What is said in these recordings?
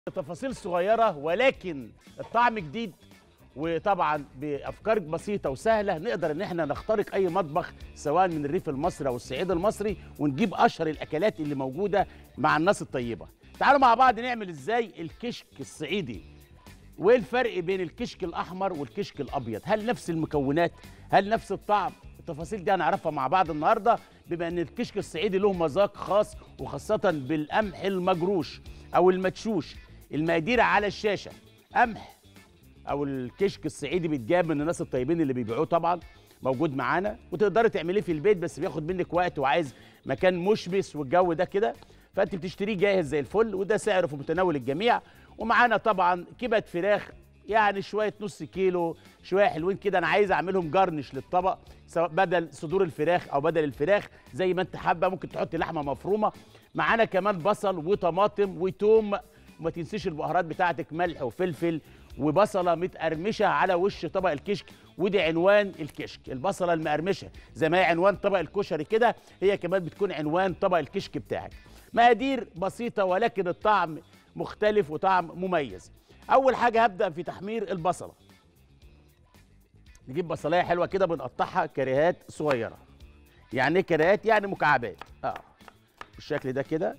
تفاصيل صغيرة ولكن الطعم جديد وطبعا بافكار بسيطه وسهله نقدر ان احنا نخترق اي مطبخ سواء من الريف المصري او الصعيد المصري ونجيب اشهر الاكلات اللي موجوده مع الناس الطيبه تعالوا مع بعض نعمل ازاي الكشك الصعيدي وايه الفرق بين الكشك الاحمر والكشك الابيض هل نفس المكونات هل نفس الطعم التفاصيل دي هنعرفها مع بعض النهارده بما ان الكشك الصعيدي له مذاق خاص وخاصه بالقمح المجروش او المدشوش المقادير على الشاشه قمح او الكشك الصعيدي بيتجاب من الناس الطيبين اللي بيبيعوه طبعا موجود معانا وتقدري تعمليه في البيت بس بياخد منك وقت وعايز مكان مشمس والجو ده كده فانت بتشتريه جاهز زي الفل وده سعره في متناول الجميع ومعانا طبعا كبه فراخ يعني شويه نص كيلو شويه حلوين كده انا عايز اعملهم جرنش للطبق سواء بدل صدور الفراخ او بدل الفراخ زي ما انت حابه ممكن تحطي لحمه مفرومه معانا كمان بصل وطماطم وتوم وما تنسيش البهارات بتاعتك ملح وفلفل وبصله متقرمشه على وش طبق الكشك ودي عنوان الكشك البصله المقرمشه زي ما هي عنوان طبق الكشري كده هي كمان بتكون عنوان طبق الكشك بتاعك مقادير بسيطه ولكن الطعم مختلف وطعم مميز اول حاجه هبدا في تحمير البصله نجيب بصلايه حلوه كده بنقطعها كريهات صغيره يعني ايه كريهات يعني مكعبات اه بالشكل ده كده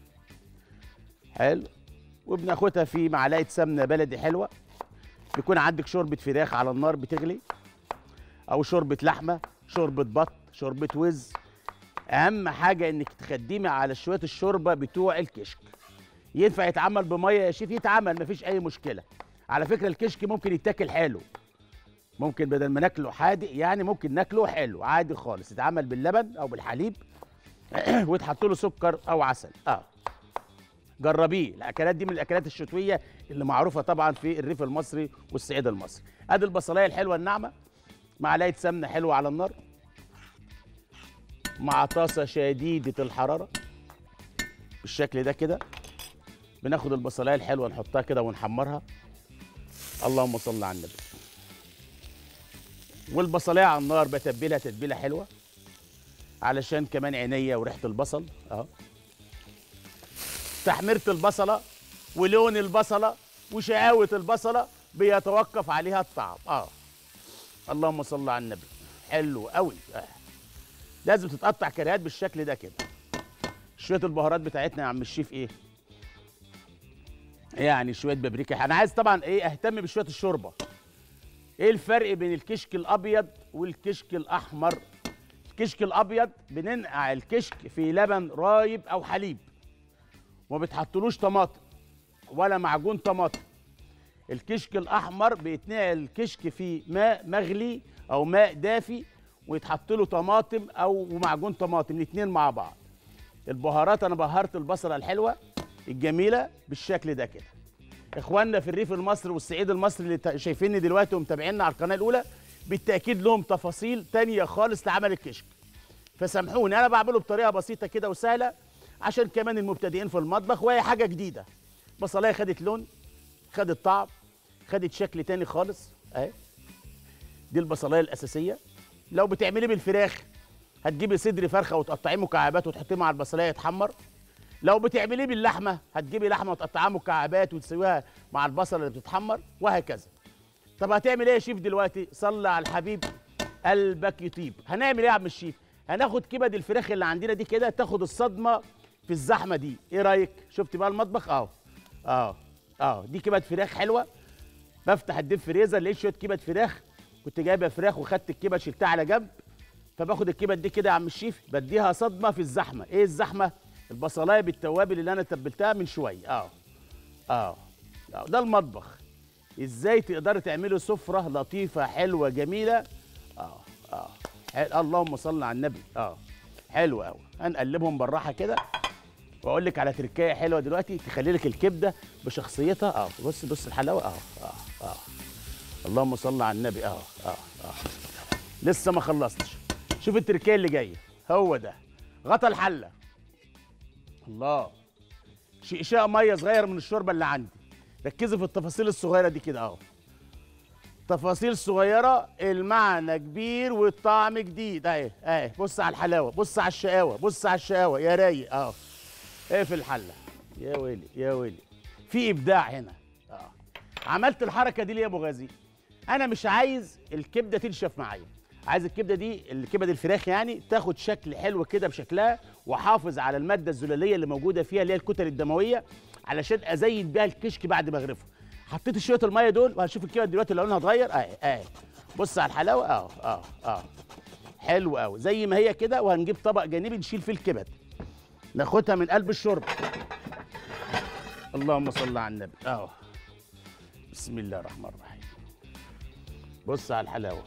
حلو وبناخدها في معلقه سمنه بلدي حلوه بيكون عندك شوربه فراخ على النار بتغلي او شوربه لحمه شوربه بط شوربه وز اهم حاجه انك تخدمي على شويه الشوربه بتوع الكشك ينفع يتعمل بميه يا شيف يتعمل مفيش اي مشكله على فكره الكشك ممكن يتاكل حلو ممكن بدل ما ناكله حادق يعني ممكن ناكله حلو عادي خالص يتعمل باللبن او بالحليب ويتحط له سكر او عسل اه جربيه الاكلات دي من الاكلات الشتويه اللي معروفه طبعا في الريف المصري والصعيد المصري ادي البصلايه الحلوه الناعمه معلقه سمنه حلوه على النار مع طاسه شديده الحراره بالشكل ده كده بناخد البصلايه الحلوه نحطها كده ونحمرها اللهم صل على النبي والبصلايه على النار بتبلها تتبيله حلوه علشان كمان عينيا وريحه البصل اهو تحميرة البصلة ولون البصلة وشقاوة البصلة بيتوقف عليها الطعم اه اللهم صل على النبي حلو قوي آه. لازم تتقطع كريهات بالشكل ده كده شوية البهارات بتاعتنا يا عم الشيف ايه يعني شوية بابريكا انا عايز طبعا ايه اهتم بشوية الشوربة ايه الفرق بين الكشك الابيض والكشك الاحمر الكشك الابيض بننقع الكشك في لبن رايب او حليب وما بتحطلوش طماطم ولا معجون طماطم الكشك الاحمر بيتنقع الكشك في ماء مغلي او ماء دافي ويتحط له طماطم او معجون طماطم الاثنين مع بعض البهارات انا بهرت البصله الحلوه الجميله بالشكل ده كده اخواننا في الريف المصري والصعيد المصري اللي شايفيني دلوقتي ومتابعينا على القناه الاولى بالتاكيد لهم تفاصيل تانية خالص لعمل الكشك فسامحوني انا بعمله بطريقه بسيطه كده وسهله عشان كمان المبتدئين في المطبخ وهي حاجه جديده بصلايه خدت لون خدت طعم خدت شكل تاني خالص اهي دي البصلايه الاساسيه لو بتعملي بالفراخ هتجيبي صدر فرخه وتقطعيه مكعبات وتحطيه مع البصلايه يتحمر لو بتعمليه باللحمه هتجيبي لحمه وتقطعيها مكعبات وتسويها مع البصله اللي بتتحمر وهكذا طب هتعمل ايه يا شيف دلوقتي صلي على الحبيب قلبك يطيب هنعمل ايه يا عم الشيف هناخد كبد الفراخ اللي عندنا دي كده تاخد الصدمه في الزحمه دي ايه رايك شفت بقى المطبخ اهو اه اه دي كبد فراخ حلوه بفتح الديب فريزر لقيت شويه كبد فراخ كنت جايبه فراخ وخدت الكبد شلتها على جنب فباخد الكبد دي كده يا عم الشيف بديها صدمه في الزحمه ايه الزحمه البصلايه بالتوابل اللي انا تبلتها من شويه اه اه, آه. ده المطبخ ازاي تقدري تعملي سفره لطيفه حلوه جميله اه اه حل... اللهم صل على النبي اه حلو قوي هنقلبهم بالراحه كده واقول لك على تركايه حلوه دلوقتي تخلي لك الكبده بشخصيتها اه بص بص الحلاوه اه اه اه اللهم صل على النبي اه اه اه لسه ما خلصتش شوف التركايه اللي جايه هو ده غطا الحله الله شقشاق ميه صغير من الشوربه اللي عندي ركزوا في التفاصيل الصغيره دي كده اهو تفاصيل صغيره المعنى كبير والطعم جديد اهي اهي بص على الحلاوه بص على الشقاوه بص على الشقاوه يا رايق اه ايه في الحله يا ويلي يا ويلي في ابداع هنا اه عملت الحركه دي ليه يا ابو غازي انا مش عايز الكبده تنشف معايا عايز الكبده دي الكبد الفراخ يعني تاخد شكل حلو كده بشكلها واحافظ على الماده الزلاليه اللي موجوده فيها اللي هي الكتل الدمويه علشان ازين بيها الكشك بعد ما اغرفه حطيت شويه الميه دول وهنشوف الكبد دلوقتي لونها اتغير اهي اهي بص على الحلاوه اه اه اه حلو قوي زي ما هي كده وهنجيب طبق جانبي نشيل فيه الكبد ناخدها من قلب الشرب اللهم صل على النبي اه بسم الله الرحمن الرحيم بص على الحلاوه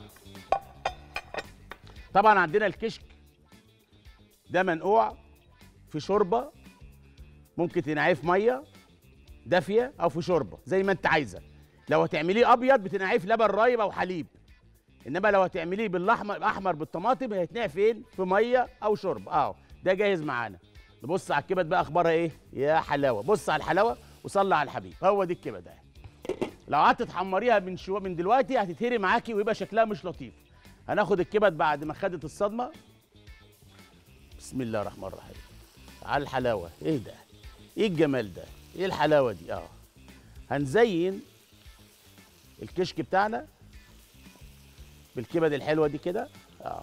طبعا عندنا الكشك ده منقوع في شوربه ممكن تنقعيه في ميه دافيه او في شوربه زي ما انت عايزه لو هتعمليه ابيض بتنقعيه في لبن رايب او حليب انما لو هتعمليه بالاحمر احمر بالطماطم هيتنقع فين في ميه او شرب اهو ده جاهز معانا نبص على الكبد بقى اخبارها ايه يا حلاوه بص على الحلاوه وصلي على الحبيب هو دي الكبد اهي لو قعدت تحمريها من شو من دلوقتي هتتهري معاكي ويبقى شكلها مش لطيف هناخد الكبد بعد ما خدت الصدمه بسم الله الرحمن الرحيم على الحلاوه ايه ده ايه الجمال ده ايه الحلاوه دي اه هنزين الكشك بتاعنا بالكبد الحلوه دي كده اه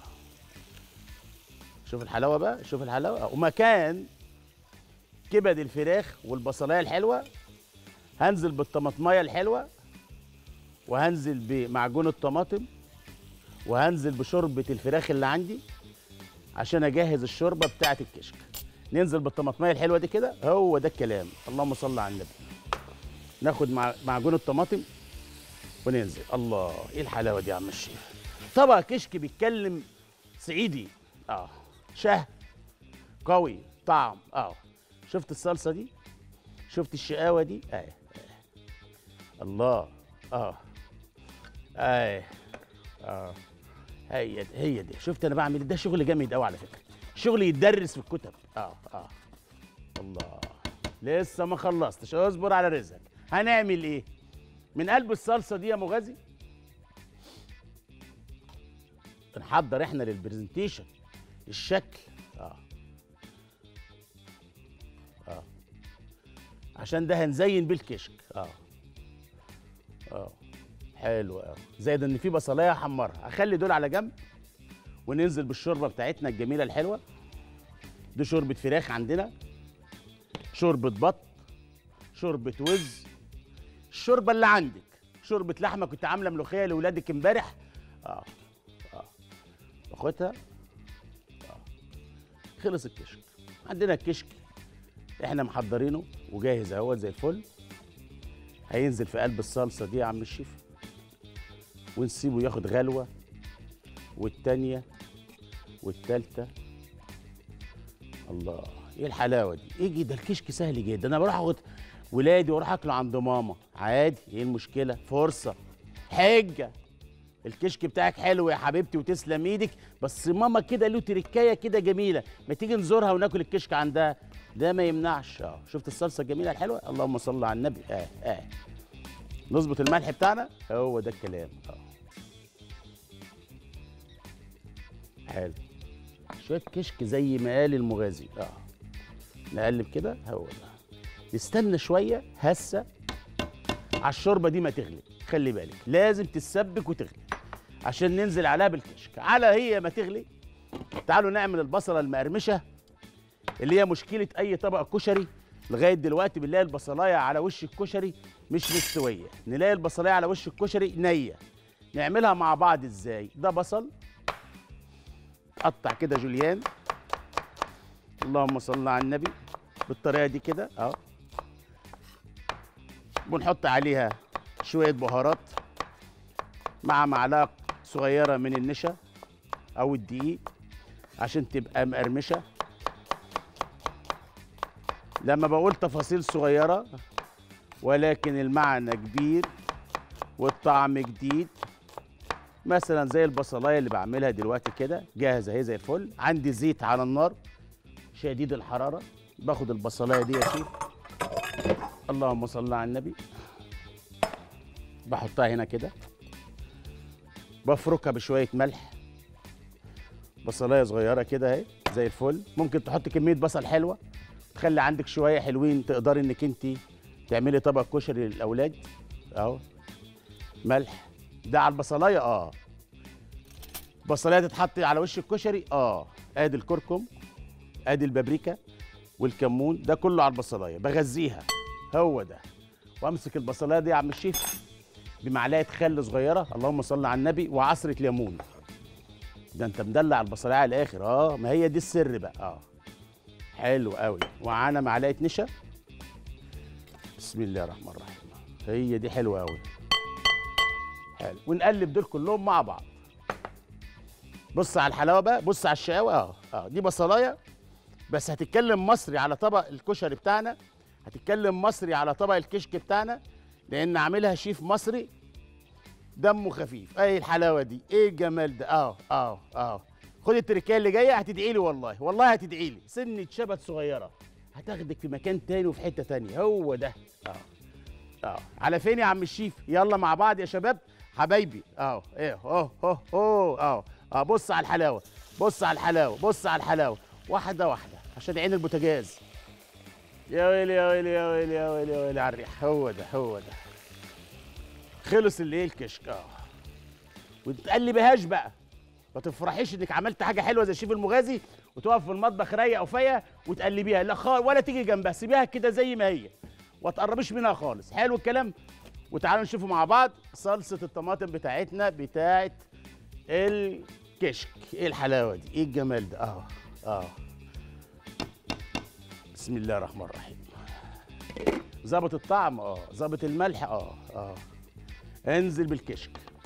شوف الحلاوه بقى شوف الحلاوه آه. ومكان كبد الفراخ والبصلايه الحلوه هنزل بالطماطمايه الحلوه وهنزل بمعجون الطماطم وهنزل بشوربه الفراخ اللي عندي عشان اجهز الشوربه بتاعه الكشك ننزل بالطماطمايه الحلوه دي كده هو ده الكلام اللهم صل على النبي ناخد مع معجون الطماطم وننزل الله ايه الحلاوه دي يا عم الشيخ طبق كشك بيتكلم صعيدي اه شه قوي طعم اه شفت الصلصه دي شفت الشقاوه دي اه, آه. الله اه اه اه هي دي هي دي شفت انا بعمل ده شغل جامد قوي على فكره شغل يتدرس في الكتب اه اه الله لسه ما خلصتش اصبر على رزقك هنعمل ايه من قلب الصلصه دي يا مغازي بنحضر احنا للبرزنتيشن الشكل اه اه عشان ده هنزين بيه الكشك اه اه حلو قوي زائد ان في بصلايه احمرها اخلي دول على جنب وننزل بالشوربه بتاعتنا الجميله الحلوه دي شوربه فراخ عندنا شوربه بط شوربه وز الشوربه اللي عندك شوربه لحمه كنت عامله ملوخيه لاولادك امبارح اه اه واخدها اه خلص الكشك عندنا الكشك احنا محضرينه وجاهز اهو زي الفل هينزل في قلب الصلصه دي يا عم الشيف ونسيبه ياخد غلوه والتانيه والتالته الله ايه الحلاوه دي ايه ده الكشك سهل جدا انا بروح اخد ولادي واروح اكله عند ماما عادي ايه المشكله فرصه حجه الكشك بتاعك حلو يا حبيبتي وتسلم ايدك بس ماما كده له تركايه كده جميله ما تيجي نزورها وناكل الكشك عندها ده ما يمنعش اه شفت الصلصه الجميله الحلوه اللهم صل على النبي اه اه نظبط الملح بتاعنا هو ده الكلام اه حلو شويه كشك زي ما قال المغازي اه نقلب كده هو ده نستنى شويه هسه على الشوربه دي ما تغلي خلي بالك لازم تتسبك وتغلي عشان ننزل عليها بالكشك على هي ما تغلي تعالوا نعمل البصله المقرمشه اللي هي مشكله اي طبق كشري لغايه دلوقتي بنلاقي البصلايه على وش الكشري مش مستويه نلاقي البصلايه على وش الكشري نيه نعملها مع بعض ازاي ده بصل قطع كده جوليان اللهم صل على النبي بالطريقه دي كده اهو بنحط عليها شويه بهارات مع معلقه صغيره من النشا او الدقيق عشان تبقى مقرمشه لما بقول تفاصيل صغيره ولكن المعنى كبير والطعم جديد مثلا زي البصلايه اللي بعملها دلوقتي كده جاهزه اهي زي الفل عندي زيت على النار شديد الحراره باخد البصلايه دي يا شيف اللهم صل على النبي بحطها هنا كده بفركها بشويه ملح بصلايه صغيره كده اهي زي الفل ممكن تحط كميه بصل حلوه تخلي عندك شويه حلوين تقدري انك انت تعملي طبق كشري للاولاد اهو ملح ده على البصلايه اه بصلايه تتحط على وش الكشري اه ادي الكركم ادي البابريكا والكمون ده كله على البصلايه بغذيها هو ده وامسك البصلايه دي يا عم الشيف بمعلقه خل صغيره اللهم صل على النبي وعصره ليمون ده انت مدلع البصلايه على الاخر اه ما هي دي السر بقى اه حلو قوي ومعانا معلقه نشا بسم الله الرحمن الرحيم هي دي حلوه قوي حلو ونقلب دول كلهم مع بعض بص على الحلاوه بقى بص على الشقاوه اه اه دي بصلايه بس هتتكلم مصري على طبق الكشري بتاعنا هتتكلم مصري على طبق الكشك بتاعنا لان عاملها شيف مصري دمه خفيف ايه الحلاوه دي ايه الجمال ده اه اه اه خد التركيه اللي جايه هتدعي لي والله والله هتدعي لي سنه شبت صغيره هتاخدك في مكان تاني وفي حته تانيه هو ده اه اه على فين يا عم الشيف يلا مع بعض يا شباب حبايبي اه ايه اهو اهو اهو اه اه بص على الحلاوه بص على الحلاوه بص على الحلاوه واحده واحده عشان عين البوتاجاز يا ويلي يا ويلي يا ويلي يا ويلي يا ويلي على الريح هو ده هو ده خلص اللي الكشك اه وتقلبهاش بقى ما تفرحيش انك عملت حاجه حلوه زي الشيف المغازي وتقف في المطبخ رايقه وفيا وتقلبيها لا خالص ولا تيجي جنبها سيبيها كده زي ما هي وما تقربيش منها خالص حلو الكلام وتعالوا نشوفوا مع بعض صلصه الطماطم بتاعتنا بتاعت الكشك ايه الحلاوه دي ايه الجمال ده اه اه بسم الله الرحمن الرحيم ظبط الطعم اه ظبط الملح اه اه انزل بالكشك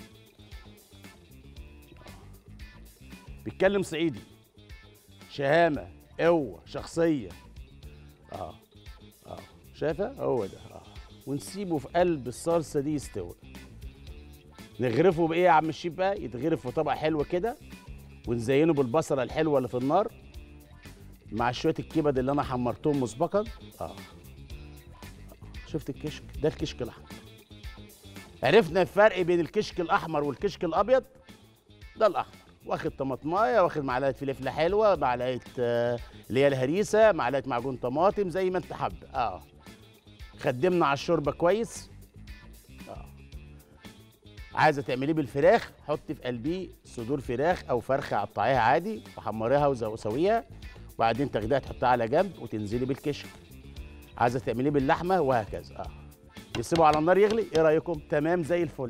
بيتكلم صعيدي شهامه قوه شخصيه اه اه شايفه هو ده اه ونسيبه في قلب الصلصه دي يستوي نغرفه بايه يا عم الشيف بقى يتغرف في طبق حلو كده ونزينه بالبصله الحلوه اللي في النار مع شويه الكبد اللي انا حمرتهم مسبقا اه شفت الكشك ده الكشك الاحمر عرفنا الفرق بين الكشك الاحمر والكشك الابيض ده الاحمر واخد طماطمايه واخد معلقه فلفله حلوه معلقه آه، اللي هي الهريسه معلقه معجون طماطم زي ما انت حابه اه خدمنا على الشوربه كويس اه عايزه تعمليه بالفراخ حطي في قلبيه صدور فراخ او فرخه قطعيها عادي وحمريها وزو- وسويها وبعدين تاخديها تحطها على جنب وتنزلي بالكشك عايزه تعمليه باللحمه وهكذا اه نسيبه على النار يغلي ايه رايكم تمام زي الفل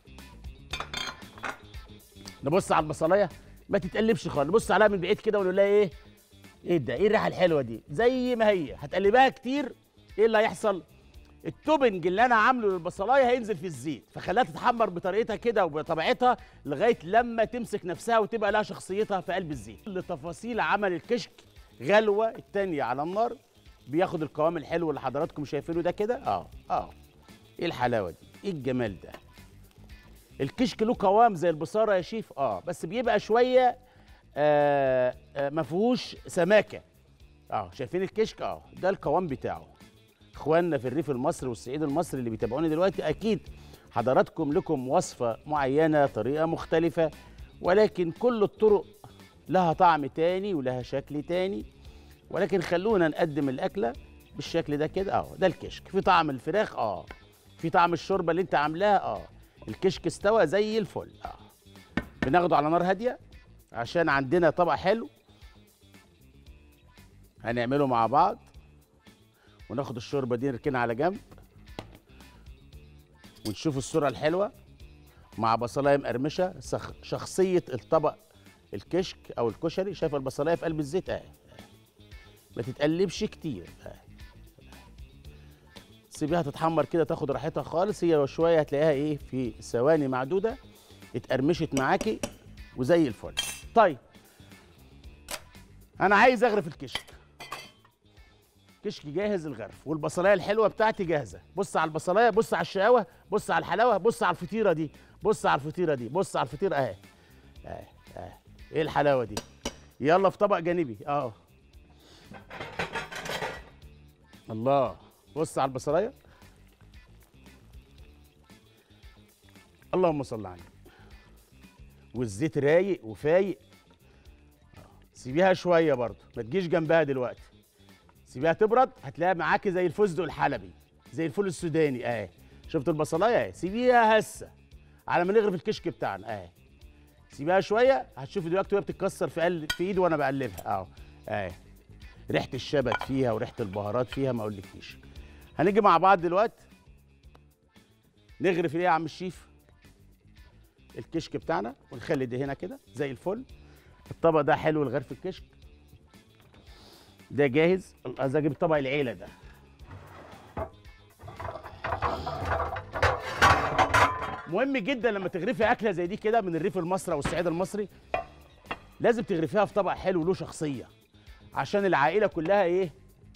نبص على البصلايه ما تتقلبش خالص نبص عليها من بعيد كده ونقول لها ايه ايه ده ايه الريحه الحلوه دي زي ما هي هتقلبها كتير ايه اللي هيحصل التوبنج اللي انا عامله للبصلايه هينزل في الزيت فخليها تتحمر بطريقتها كده وبطبيعتها لغايه لما تمسك نفسها وتبقى لها شخصيتها في قلب الزيت لتفاصيل عمل الكشك غلوه التانية على النار بياخد القوام الحلو اللي حضراتكم شايفينه ده كده اه اه ايه الحلاوه دي ايه الجمال ده الكشك له قوام زي البصاره يا شيف اه بس بيبقى شويه آه آه ما فيهوش سماكه اه شايفين الكشك اه ده القوام بتاعه اخواننا في الريف المصري والصعيد المصري اللي بيتابعوني دلوقتي اكيد حضراتكم لكم وصفه معينه طريقه مختلفه ولكن كل الطرق لها طعم تاني ولها شكل تاني ولكن خلونا نقدم الاكله بالشكل ده كده اه ده الكشك في طعم الفراخ اه في طعم الشوربه اللي انت عاملاها اه الكشك استوى زي الفل اه بناخده على نار هاديه عشان عندنا طبق حلو هنعمله مع بعض وناخد الشوربه دي نركنها على جنب ونشوف الصوره الحلوه مع بصلايه مقرمشه سخ- شخصيه الطبق الكشك او الكشري شايف البصلايه في قلب الزيت اهي ما تتقلبش كتير اهي سيبيها تتحمر كده تاخد راحتها خالص هي وشويه هتلاقيها ايه في ثواني معدوده اتقرمشت معاكي وزي الفل طيب انا عايز اغرف الكشك كشك جاهز الغرف والبصلايه الحلوه بتاعتي جاهزه بص على البصلايه بص على الشقاوه بص على الحلاوه بص على الفطيره دي بص على الفطيره دي بص على الفطيره اهي اهي اهي ايه الحلاوه دي يلا في طبق جانبي اه الله بص على البصلايه اللهم صل على النبي والزيت رايق وفايق آه. سيبيها شويه برضه ما تجيش جنبها دلوقتي سيبيها تبرد هتلاقيها معاكي زي الفستق الحلبي زي الفول السوداني اهي شفت البصلايه اهي سيبيها هسه على ما نغرف الكشك بتاعنا اهي سيبيها شويه هتشوفي دلوقتي وهي بتتكسر في قلب في ايدي وانا بقلبها اهو اهي ريحه الشبت فيها وريحه البهارات فيها ما اقولكيش هنيجي مع بعض دلوقتي نغرف ايه يا عم الشيف الكشك بتاعنا ونخلي ده هنا كده زي الفل الطبق ده حلو لغرف الكشك ده جاهز عايز اجيب طبق العيله ده مهم جدا لما تغرفي اكله زي دي كده من الريف المصري او الصعيد المصري لازم تغرفيها في طبق حلو له شخصيه عشان العائله كلها ايه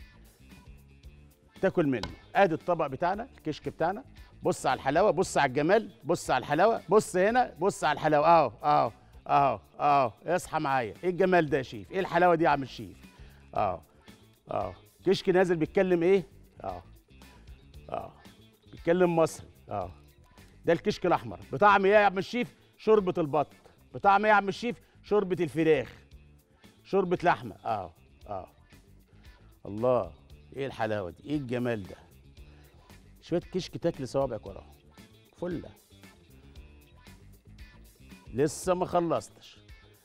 تاكل منه ادي الطبق بتاعنا الكشك بتاعنا بص على الحلاوه بص على الجمال بص على الحلاوه بص هنا بص على الحلاوه اهو اهو اهو اهو اصحى معايا ايه الجمال ده يا شيف ايه الحلاوه دي يا عم الشيف اهو اهو كشك نازل بيتكلم ايه اهو اهو بيتكلم مصري اهو ده الكشك الاحمر بطعم ايه يا عم الشيف شوربه البط بطعم ايه يا عم الشيف شوربه الفراخ شوربه لحمه اه اه الله ايه الحلاوه دي ايه الجمال ده شويه كشك تاكل صوابعك وراهم فله لسه ما خلصتش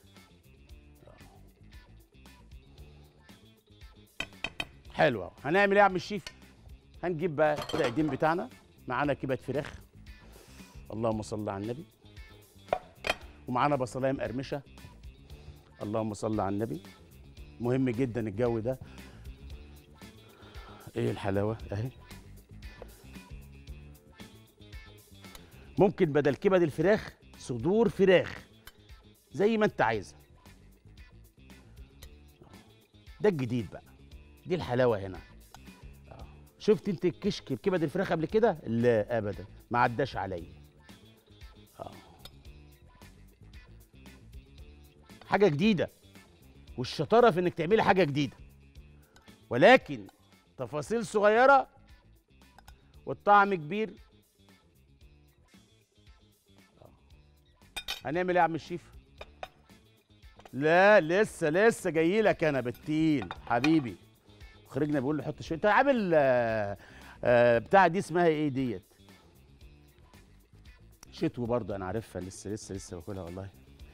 حلو اهو هنعمل ايه يا عم الشيف هنجيب بقى التقديم بتاعنا معانا كبد فراخ اللهم صل على النبي ومعانا بصلايه مقرمشه اللهم صل على النبي مهم جدا الجو ده ايه الحلاوه اهي ممكن بدل كبد الفراخ صدور فراخ زي ما انت عايزها ده الجديد بقى دي الحلاوه هنا آه. شفت انت الكشك بكبد الفراخ قبل كده لا ابدا ما عداش عليا آه. حاجه جديده والشطاره في انك تعملي حاجه جديده ولكن تفاصيل صغيره والطعم كبير آه. هنعمل ايه يا عم الشيف لا لسه لسه جاي لك انا بالتين حبيبي خرجنا بيقول له حط شويه انت عامل آه، آه، بتاع دي اسمها ايه ديت شتوي برضه انا عارفها لسه لسه لسه باكلها والله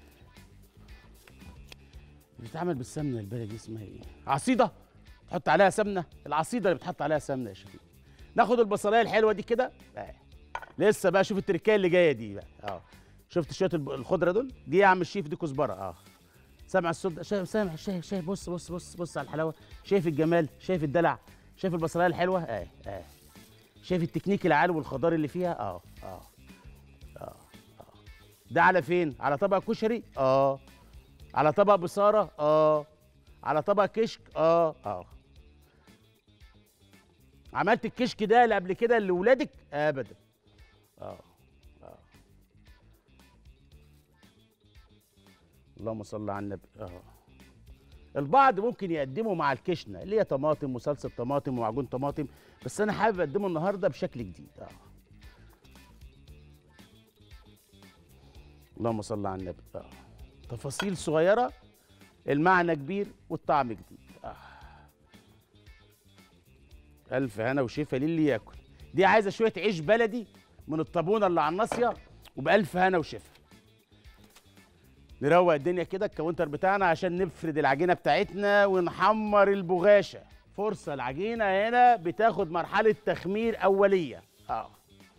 بتتعمل بالسمنه البلدي اسمها ايه عصيده تحط عليها سمنه العصيده اللي بتحط عليها سمنه يا شفيق ناخد البصلايه الحلوه دي كده آه. لسه بقى شوف التركايه اللي جايه دي بقى اه شفت شويه الب- الخضره دول دي يا عم الشيف دي كزبره اه سامع الصوت ده؟ شايف سامع شايف شايف بص بص بص بص على الحلاوه شايف الجمال شايف الدلع شايف البصلايه الحلوه اه اه شايف التكنيك العالي والخضار اللي فيها اه اه اه اه ده على فين على طبق كشري اه على طبق بصاره اه على طبق كشك اه اه عملت الكشك ده اللي قبل كده لاولادك ابدا اه اه اللهم صل على النبي اه البعض ممكن يقدمه مع الكشنه اللي هي طماطم وصلصه طماطم ومعجون طماطم بس انا حابب اقدمه النهارده بشكل جديد اه اللهم صل على النبي اه تفاصيل صغيره المعنى كبير والطعم جديد آه. الف هنا وشفا للي ياكل دي عايزه شويه عيش بلدي من الطابونه اللي على الناصيه وبالف هنا وشفا نروق الدنيا كده الكاونتر بتاعنا عشان نفرد العجينه بتاعتنا ونحمر البغاشه فرصه العجينه هنا بتاخد مرحله تخمير اوليه اه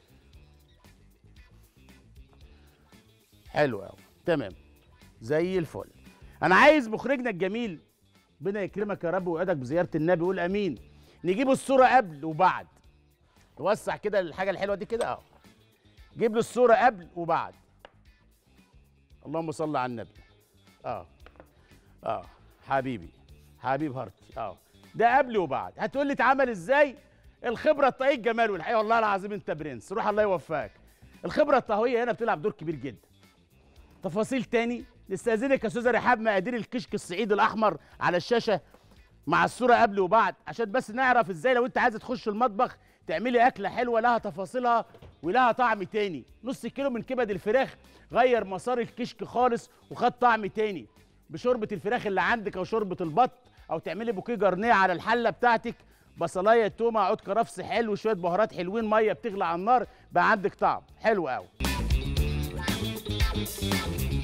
حلو قوي تمام زي الفل انا عايز مخرجنا الجميل ربنا يكرمك يا رب ويوعدك بزياره النبي قول امين نجيب الصوره قبل وبعد توسع كده الحاجه الحلوه دي كده اه جيب لي الصوره قبل وبعد اللهم صل على النبي اه اه حبيبي حبيب هارتي اه ده قبل وبعد هتقول لي اتعمل ازاي الخبره الطهيه الجمال والحقيقه والله العظيم انت برنس روح الله يوفقك الخبره الطهويه هنا بتلعب دور كبير جدا تفاصيل تاني نستاذنك يا استاذه رحاب مقادير الكشك الصعيدي الاحمر على الشاشه مع الصوره قبل وبعد عشان بس نعرف ازاي لو انت عايزه تخش المطبخ تعملي اكله حلوه لها تفاصيلها ولها طعم تاني نص كيلو من كبد الفراخ غير مسار الكشك خالص وخد طعم تاني بشوربه الفراخ اللي عندك او شوربه البط او تعملي بوكيه جرنيه على الحله بتاعتك بصلايه تومه عود كرفس حلو شويه بهارات حلوين ميه بتغلي على النار بقى عندك طعم حلو قوي